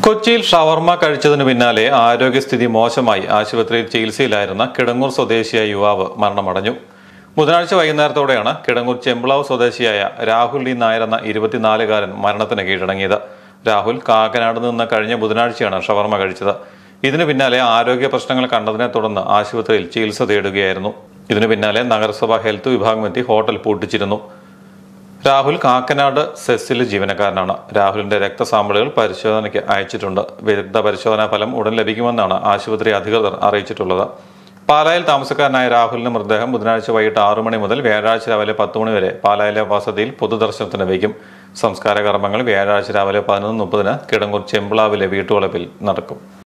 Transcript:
കൊച്ചിയിൽ ഷവർമ കഴിച്ചതിനു പിന്നാലെ ആരോഗ്യസ്ഥിതി മോശമായി ആശുപത്രിയിൽ ചികിത്സയിലായിരുന്ന കിടങ്ങൂർ സ്വദേശിയായ യുവാവ് മരണമടഞ്ഞു ബുധനാഴ്ച വൈകുന്നേരത്തോടെയാണ് കിടങ്ങൂർ ചെമ്പിളാവ് സ്വദേശിയായ രാഹുൽ ഡി നായർ എന്ന ഇരുപത്തിനാലുകാരൻ മരണത്തിന് കീഴടങ്ങിയത് രാഹുൽ കാക്കനാട് നിന്ന് കഴിഞ്ഞ ബുധനാഴ്ചയാണ് ഷവർമ കഴിച്ചത് ഇതിനു പിന്നാലെ ആരോഗ്യ പ്രശ്നങ്ങൾ കണ്ടതിനെ തുടർന്ന് ആശുപത്രിയിൽ ചികിത്സ തേടുകയായിരുന്നു ഇതിനു പിന്നാലെ നഗരസഭ ഹെൽത്ത് വിഭാഗമെത്തി ഹോട്ടൽ പൂട്ടിച്ചിരുന്നു രാഹുൽ കാക്കനാട് സെസ്സിലെ ജീവനക്കാരനാണ് രാഹുലിന്റെ രക്തസാമ്പിളുകൾ പരിശോധനയ്ക്ക് അയച്ചിട്ടുണ്ട് വിദഗ്ധ പരിശോധനാ ഫലം ഉടൻ ലഭിക്കുമെന്നാണ് ആശുപത്രി അധികൃതർ അറിയിച്ചിട്ടുള്ളത് പാലായിൽ താമസക്കാരനായ രാഹുലിന്റെ മൃതദേഹം ബുധനാഴ്ച വൈകിട്ട് ആറു മണി മുതൽ വ്യാഴാഴ്ച രാവിലെ പത്ത് മണി വരെ പാലായിലെ വസതിയിൽ പൊതുദർശനത്തിന് വയ്ക്കും സംസ്കാര കർമ്മങ്ങൾ വ്യാഴാഴ്ച രാവിലെ പതിനൊന്ന് മുപ്പതിന് കിടങ്ങൂർ ചെമ്പിളാവിലെ വീട്ടുവളപ്പിൽ നടക്കും